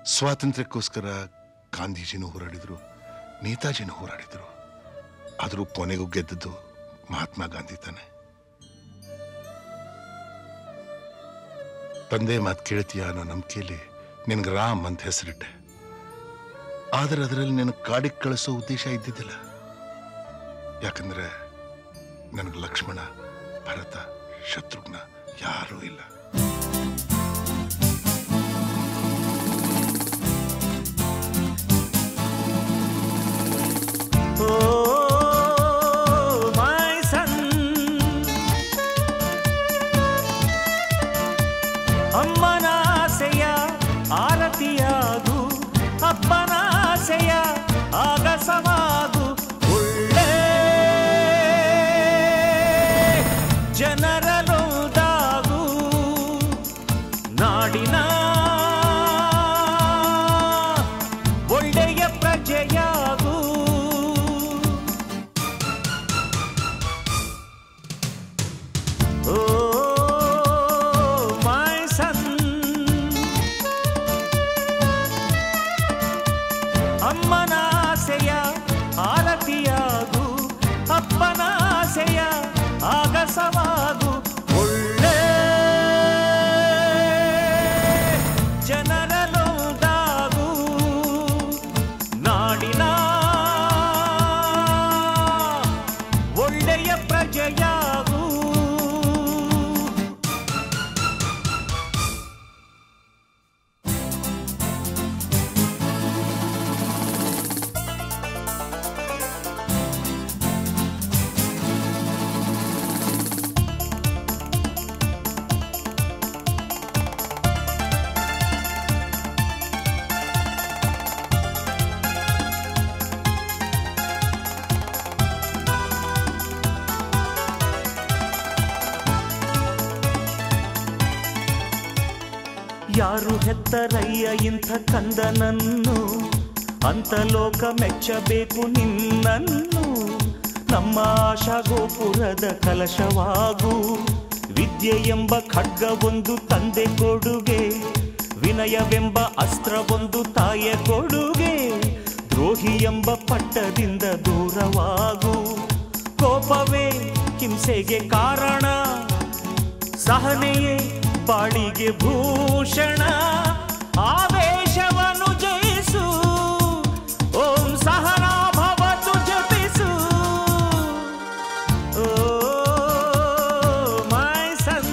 ಸ್ವಾತಂತ್ರ್ಯಕ್ಕೋಸ್ಕರ ಗಾಂಧೀಜಿನೂ ಹೋರಾಡಿದ್ರು ನೇತಾಜಿನೂ ಹೋರಾಡಿದ್ರು ಆದರೂ ಕೊನೆಗೂ ಗೆದ್ದದ್ದು ಮಹಾತ್ಮ ಗಾಂಧಿ ತಾನೆ ತಂದೆ ಮಾತು ಕೇಳ್ತೀಯ ಅನ್ನೋ ನಂಬಿಕೆಯಲ್ಲಿ ನಿನಗೆ ರಾಮ್ ಅಂತ ಹೆಸರಿಟ್ಟೆ ಆದರೆ ಅದರಲ್ಲಿ ನಿನಗೆ ಕಾಡಿಗೆ ಕಳಿಸೋ ಉದ್ದೇಶ ಇದ್ದಿದ್ದಿಲ್ಲ ಯಾಕಂದ್ರೆ ನನಗೆ ಲಕ್ಷ್ಮಣ ಭರತ ಶತ್ರುಘ್ನ ಯಾರೂ ಇಲ್ಲ Oh, my son. ಅಮ್ಮನಾಸೆಯ ಆರತಿಯಾಗು ಅಪ್ಪನಾಸೆಯ ಆಗಸವಾಗು ಒಳ್ಳೆ ಜನರಲೊಂದಾಗು ನಾಡಿನ ಒಳ್ಳೆಯ ಪ್ರಜೆಯಾಗು Oh, my son. ಅಮ್ಮನಾಸೆಯ ಆರತಿಯಾಗು ಅಪ್ಪನಾಸೆಯ ಆಗಸವಾಗು ಒಳ್ಳೆ ಜನರಲೊಂದಾಗು ನಾಡಿನ ಒಳ್ಳೆಯ ಪ್ರಜೆಯಾಗು ಯಾರು ಹೆತ್ತರಯ್ಯ ಇಂಥ ಕಂದನನ್ನು ಅಂತ ಲೋಕ ಮೆಚ್ಚಬೇಕು ನಿನ್ನನ್ನು ನಮ್ಮ ಆಶಾ ಗೋಪುರದ ಕಲಶವಾಗು ವಿದ್ಯೆ ಎಂಬ ಖಡ್ಗ ಒಂದು ತಂದೆ ಕೊಡುಗೆ ವಿನಯವೆಂಬ ಅಸ್ತ್ರವೊಂದು ತಾಯ ಕೊಡುಗೆ ದ್ರೋಹಿ ಎಂಬ ಪಟ್ಟದಿಂದ ದೂರವಾಗು ಕೋಪವೇ ಹಿಂಸೆಗೆ ಕಾರಣ ಸಹನೆಯೇ ಬಾಳಿಗೆ ಭೂಷಣ ಆವೇಶವನ್ನು ಜಯಿಸು ಓಂ ಸಹನಾ ಭವತು ಜಪಿಸು ಓ ಮೈ ಸನ್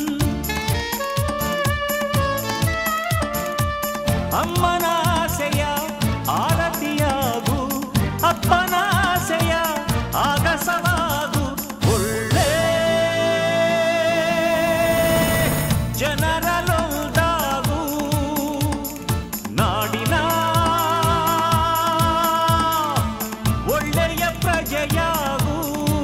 ಅಮ್ಮನಾಸೆಯ ಆರತಿಯಾಗು ಅಪ್ಪನಾಸೆಯ ಆಗಸವಾಗು ಒಳ್ಳೆ ಜನರಲೊಂದಾಗು ನಾಡಿನ ಒಳ್ಳೆಯ ಪ್ರಜೆಯಾಗು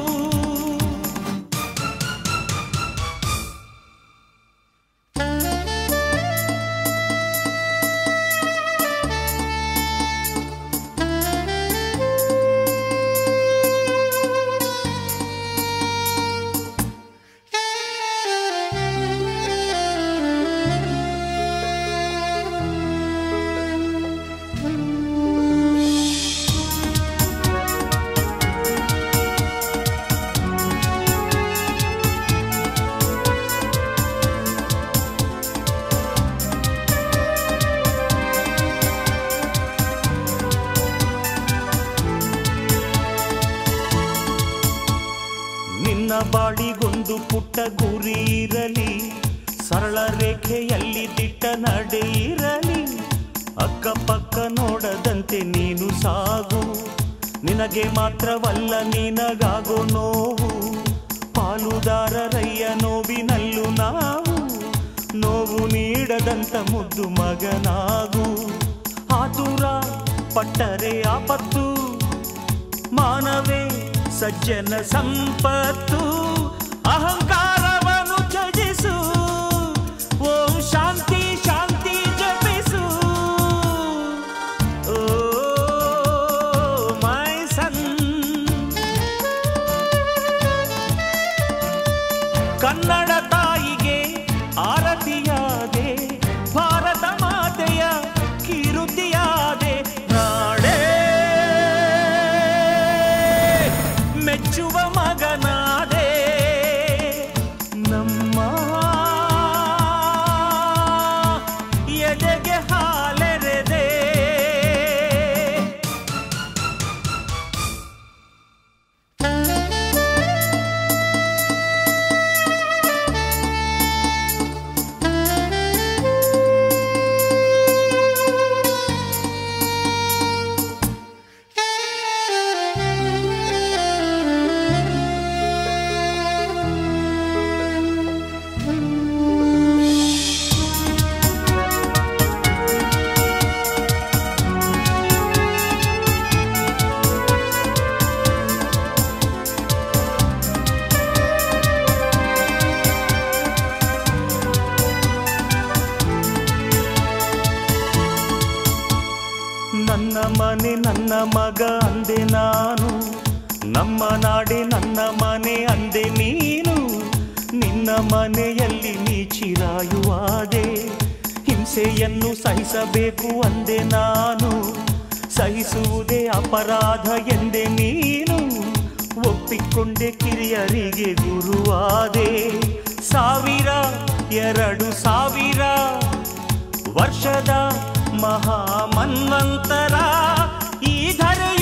ನಿನ್ನ ಬಾಳಿಗೊಂದು ಪುಟ್ಟ ಗುರಿ ಇರಲಿ ಸರಳ ರೇಖೆಯಲ್ಲಿ ದಿಟ್ಟ ನಡೆ ಇರಲಿ ಅಕ್ಕಪಕ್ಕ ನೋಡದಂತೆ ನೀನು ಸಾಗು ನಿನಗೆ ಮಾತ್ರವಲ್ಲ ನಿನಗಾಗೋ ನೋವು ಪಾಲುದಾರರಯ್ಯ ನೋವಿನಲ್ಲೂ ನಾವು ನೋವು ನೀಡದಂತ ಮುದ್ದು ಮಗನಾಗು ಆತುರ ಪಟ್ಟರೆ ಆಪತ್ತು ಮಾನವೇ ಸಜ್ಜನ ಸಂಪತ್ತು ಅಹಂಕಾರವನ್ನು ತ್ಯಜಿಸು ಓಂ ಶಾಂತಿ ಶಾಂತಿ ಜಪಿಸು ಓ ಮೈ ಸನ್ ಕನ್ನಡ ತಾಯಿಗೆ ಆರತಿಯಾದೆ ಭಾರತ ಮಾತೆಯ ಕೀರ್ತಿ ನನ್ನ ಮಗ ಅಂದೆ ನಾನು ನಮ್ಮ ನಾಡೆ ನನ್ನ ಮನೆ ಅಂದೆ ನೀನು ನಿನ್ನ ಮನೆಯಲ್ಲಿ ನೀ ಚಿರಾಯುವಾದೆ ಹಿಂಸೆಯನ್ನು ಸಹಿಸಬೇಕು ಅಂದೆ ನಾನು ಸಹಿಸುವುದೇ ಅಪರಾಧ ಎಂದೆ ನೀನು ಒಪ್ಪಿಕೊಂಡೆ ಕಿರಿಯರಿಗೆ ಗುರುವಾದೆ ಸಾವಿರ ಎರಡು ಸಾವಿರ ವರ್ಷದ ಮಹಾಮನ್ವಂತರ ಈ ಧರೆಯ